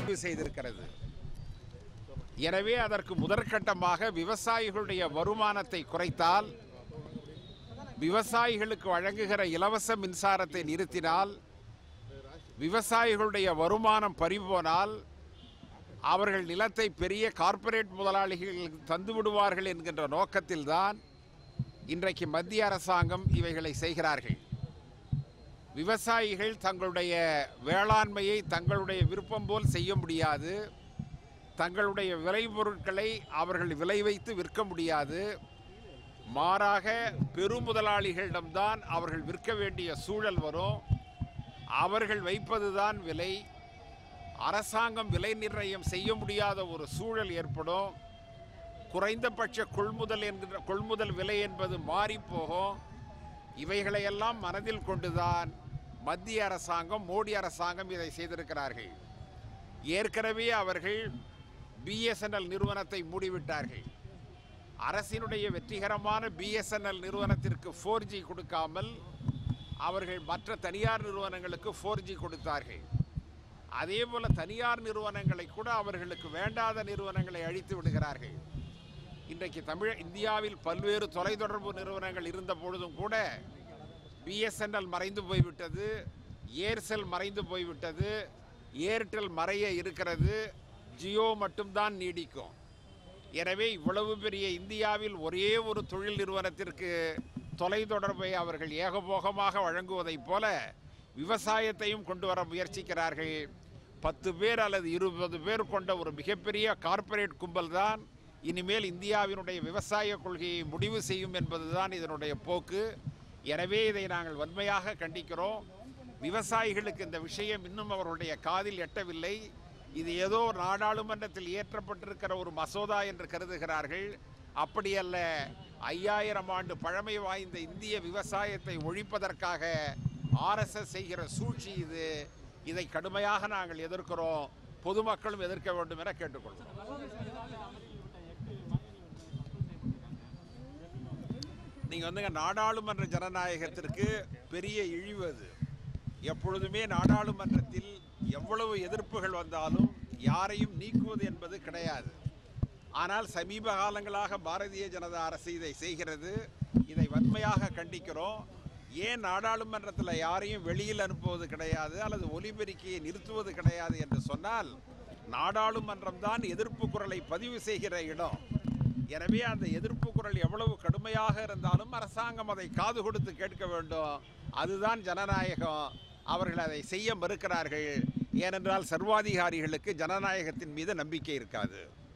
முடிவு செய்திருக்கிறது எனவே அதற்கு முதற்கட்டமாக விவசாயிகளுடைய வருமானத்தை குறைத்தால் விவசாயிகளுக்கு வழங்குகிற இலவச மின்சாரத்தை நிறுத்தினால் விவசாயிகளுடைய வருமானம் பறிபோனால் அவர்கள் நிலத்தை பெரிய கார்ப்பரேட் முதலாளிகளுக்கு தந்து விடுவார்கள் என்கின்ற நோக்கத்தில்தான் இன்றைக்கு மத்திய அரசாங்கம் இவைகளை செய்கிறார்கள் விவசாயிகள் தங்களுடைய வேளாண்மையை தங்களுடைய விருப்பம் போல் செய்ய முடியாது தங்களுடைய விளைபொருட்களை அவர்கள் விளை வைத்து விற்க முடியாது மாறாக பெருமுதலாளிகளிடம்தான் அவர்கள் விற்க வேண்டிய சூழல் வரும் அவர்கள் வைப்பதுதான் விலை அரசாங்கம் விலை நிர்ணயம் செய்ய முடியாத ஒரு சூழல் ஏற்படும் குறைந்தபட்ச கொள்முதல் என்கிற கொள்முதல் விலை என்பது மாறிப்போகும் இவைகளையெல்லாம் மனதில் கொண்டுதான் மத்திய அரசாங்கம் மோடி அரசாங்கம் இதை செய்திருக்கிறார்கள் ஏற்கனவே அவர்கள் பிஎஸ்என்எல் நிறுவனத்தை மூடிவிட்டார்கள் அரசினுடைய வெற்றிகரமான பிஎஸ்என்எல் நிறுவனத்திற்கு ஃபோர் ஜி கொடுக்காமல் அவர்கள் மற்ற தனியார் நிறுவனங்களுக்கு ஃபோர் ஜி கொடுத்தார்கள் அதே போல தனியார் நிறுவனங்களை கூட அவர்களுக்கு வேண்டாத நிறுவனங்களை அழித்து விடுகிறார்கள் இன்றைக்கு தமிழ் இந்தியாவில் பல்வேறு தொலைத்தொடர்பு நிறுவனங்கள் இருந்த பொழுதும் கூட பிஎஸ்என்எல் மறைந்து போய்விட்டது ஏர்செல் மறைந்து போய்விட்டது ஏர்டெல் மறைய இருக்கிறது ஜியோ மட்டும்தான் நீடிக்கும் எனவே இவ்வளவு பெரிய இந்தியாவில் ஒரே ஒரு தொழில் நிறுவனத்திற்கு தொலைத்தொடர்பை அவர்கள் ஏகபோகமாக வழங்குவதைப் போல விவசாயத்தையும் கொண்டு வர முயற்சிக்கிறார்கள் பத்து பேர் அல்லது இருபது பேர் கொண்ட ஒரு மிகப்பெரிய கார்ப்பரேட் கும்பல் தான் இனிமேல் இந்தியாவினுடைய விவசாய கொள்கையை முடிவு செய்யும் என்பதுதான் இதனுடைய போக்கு எனவே இதை நாங்கள் வன்மையாக கண்டிக்கிறோம் விவசாயிகளுக்கு இந்த விஷயம் இன்னும் அவர்களுடைய காதில் எட்டவில்லை இது ஏதோ நாடாளுமன்றத்தில் இயற்றப்பட்டிருக்கிற ஒரு மசோதா என்று கருதுகிறார்கள் அப்படியல்ல ஐயாயிரம் ஆண்டு பழமை வாய்ந்த இந்திய விவசாயத்தை ஒழிப்பதற்காக ஆர்எஸ்எஸ் செய்கிற சூழ்ச்சி இது இதை கடுமையாக நாங்கள் எதிர்க்கிறோம் பொதுமக்களும் எதிர்க்க வேண்டும் என கேட்டுக்கொள்கிறோம் நீங்க வந்துங்க நாடாளுமன்ற ஜனநாயகத்திற்கு பெரிய இழிவு அது எப்பொழுதுமே நாடாளுமன்றத்தில் எவ்வளவு எதிர்ப்புகள் வந்தாலும் யாரையும் நீக்குவது என்பது கிடையாது ஆனால் சமீப காலங்களாக பாரதிய ஜனதா அரசு இதை செய்கிறது இதை வன்மையாக கண்டிக்கிறோம் ஏன் நாடாளுமன்றத்தில் யாரையும் வெளியில் அனுப்புவது கிடையாது அல்லது ஒலிபெருக்கியை நிறுத்துவது கிடையாது என்று சொன்னால் நாடாளுமன்றம் தான் எதிர்ப்பு குரலை பதிவு செய்கிற இடம் எனவே அந்த எதிர்ப்பு குரல் எவ்வளவு கடுமையாக இருந்தாலும் அரசாங்கம் அதை காது கொடுத்து கேட்க வேண்டும் அதுதான் ஜனநாயகம் அவர்கள் அதை செய்ய மறுக்கிறார்கள் ஏனென்றால் சர்வாதிகாரிகளுக்கு ஜனநாயகத்தின் மீது நம்பிக்கை இருக்காது